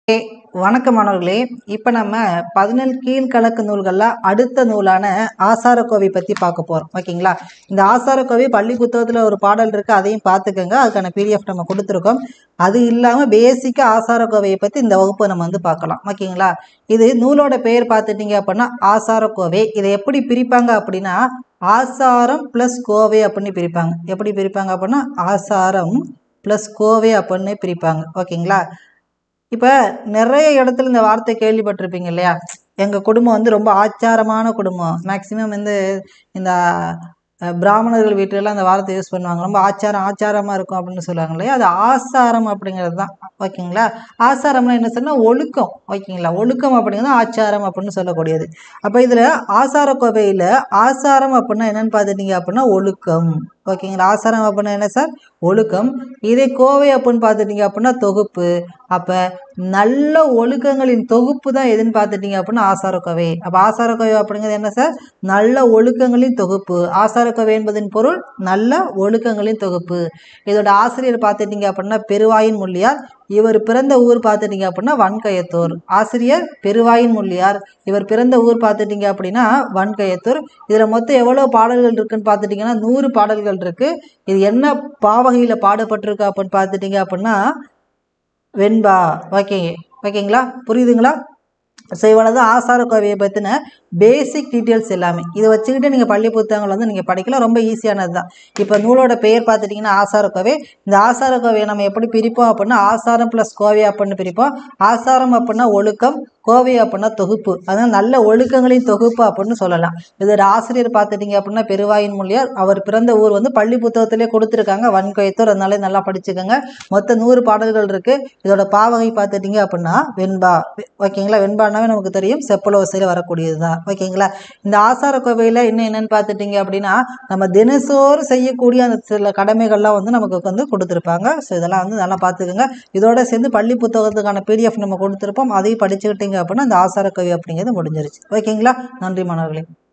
ஏ, வணக்கம் மாணவர்களே இப்போ நம்ம பதினெல் கீழ்கணக்கு நூல்களில் அடுத்த நூலான ஆசாரக்கோவை பற்றி பார்க்க போகிறோம் ஓகேங்களா இந்த ஆசாரக்கோவை பள்ளி புத்தகத்தில் ஒரு பாடல் இருக்குது அதையும் பார்த்துக்கோங்க அதுக்கான பிடிஎஃப் நம்ம கொடுத்துருக்கோம் அது இல்லாமல் பேசிக்காக ஆசாரக்கோவையை பற்றி இந்த வகுப்பு நம்ம வந்து பார்க்கலாம் ஓகேங்களா இது நூலோட பெயர் பார்த்துட்டிங்க அப்படின்னா ஆசாரக்கோவை இதை எப்படி பிரிப்பாங்க அப்படின்னா ஆசாரம் ப்ளஸ் கோவை அப்படின்னு பிரிப்பாங்க எப்படி பிரிப்பாங்க அப்படின்னா ஆசாரம் ப்ளஸ் கோவை அப்படின்னு பிரிப்பாங்க ஓகேங்களா இப்போ நிறைய இடத்துல இந்த வார்த்தை கேள்விப்பட்டிருப்பீங்க இல்லையா எங்கள் குடும்பம் வந்து ரொம்ப ஆச்சாரமான குடும்பம் மேக்சிமம் வந்து இந்த அஹ், பிராமணர்கள் வீட்டிலலாம் அந்த வார்த்தை யூஸ் பண்ணுவாங்க ரொம்ப ஆச்சாரம் ஆச்சாரமாக இருக்கும் அப்படின்னு சொல்லுவாங்க இல்லையா அது ஆசாரம் அப்படிங்கிறது தான் ஓகேங்களா ஆசாரம்னா என்ன சொன்னால் ஒழுக்கம் ஓகேங்களா ஒழுக்கம் அப்படிங்கிறது ஆச்சாரம் அப்படின்னு சொல்லக்கூடியது அப்போ இதில் ஆசார கோவையில் ஆசாரம் அப்படின்னா என்னன்னு பார்த்துட்டீங்க அப்படின்னா ஒழுக்கம் ஓகேங்களா ஆசாரம் அப்படின்னா என்ன சார் ஒழுக்கம் இதே கோவை அப்படின்னு பார்த்துட்டீங்க அப்படின்னா தொகுப்பு அப்போ நல்ல ஒழுக்கங்களின் தொகுப்பு தான் எதுன்னு பார்த்துட்டீங்க அப்படின்னா ஆசாரக்கோவை அப்போ ஆசாரக்கோவை அப்படிங்கிறது என்ன சார் நல்ல ஒழுக்கங்களின் தொகுப்பு ஆசாரக்கோவை என்பதன் பொருள் நல்ல ஒழுக்கங்களின் தொகுப்பு இதோட ஆசிரியர் பார்த்துட்டீங்க அப்படின்னா பெருவாயின் முள்ளியார் இவர் பிறந்த ஊர் பார்த்துட்டீங்க அப்படின்னா வன்கயத்தூர் ஆசிரியர் பெருவாயின் முள்ளியார் இவர் பிறந்த ஊர் பார்த்துட்டீங்க அப்படின்னா வன்கயத்தூர் இதில் மொத்தம் எவ்வளோ பாடல்கள் இருக்குன்னு பார்த்துட்டிங்கன்னா நூறு பாடல்கள் இருக்குது இது என்ன பாவகையில் பாடப்பட்டிருக்கு அப்படின்னு பார்த்துட்டிங்க அப்படின்னா வெண்பா ஓகே ஓகேங்களா புரியுதுங்களா ஸோ இவ்வளவு ஆசார கோவையை பற்றின பேசிக் டீட்டெயில்ஸ் எல்லாமே இதை வச்சுக்கிட்டு நீங்கள் பள்ளி புத்தகங்கள் வந்து நீங்கள் படிக்கலாம் ரொம்ப ஈஸியானது தான் இப்போ நூலோட பெயர் பார்த்துட்டிங்கன்னா ஆசார கோவை இந்த ஆசார கோவையை நம்ம எப்படி பிரிப்போம் அப்படின்னா ஆசாரம் ப்ளஸ் கோவை அப்படின்னு பிரிப்போம் ஆசாரம் அப்படின்னா ஒழுக்கம் கோவை அப்படின்னா தொகுப்பு அதனால் நல்ல ஒழுக்கங்களின் தொகுப்பு அப்படின்னு சொல்லலாம் இதோட ஆசிரியர் பார்த்துட்டிங்க அப்படின்னா பெருவாயின் மொழியார் அவர் பிறந்த ஊர் வந்து பள்ளி புத்தகத்திலே கொடுத்துருக்காங்க வன்கயத்தூர் அதனால நல்லா படிச்சுக்கோங்க மொத்தம் நூறு பாடல்கள் இருக்குது இதோட பாவகை பார்த்துட்டிங்க அப்படின்னா வெண்பா ஓகேங்களா வெண்பானாவே நமக்கு தெரியும் செப்பல வசையில் வரக்கூடியது தான் ஓகேங்களா இந்த ஆசார கோவையில் இன்னும் என்னென்னு பார்த்துட்டிங்க அப்படின்னா நம்ம தினசோறும் செய்யக்கூடிய அந்த சில கடமைகள்லாம் வந்து நமக்கு வந்து கொடுத்துருப்பாங்க ஸோ இதெல்லாம் வந்து நல்லா பார்த்துக்கோங்க இதோட சேர்ந்து பள்ளி புத்தகத்துக்கான பிடிஎஃப் நம்ம கொடுத்துருப்போம் அதையும் படிச்சுக்கிட்டீங்க அப்படின்னா அந்த ஆசார கோவை அப்படிங்கிறது முடிஞ்சிருச்சு ஓகேங்களா நன்றி மாணவர்களே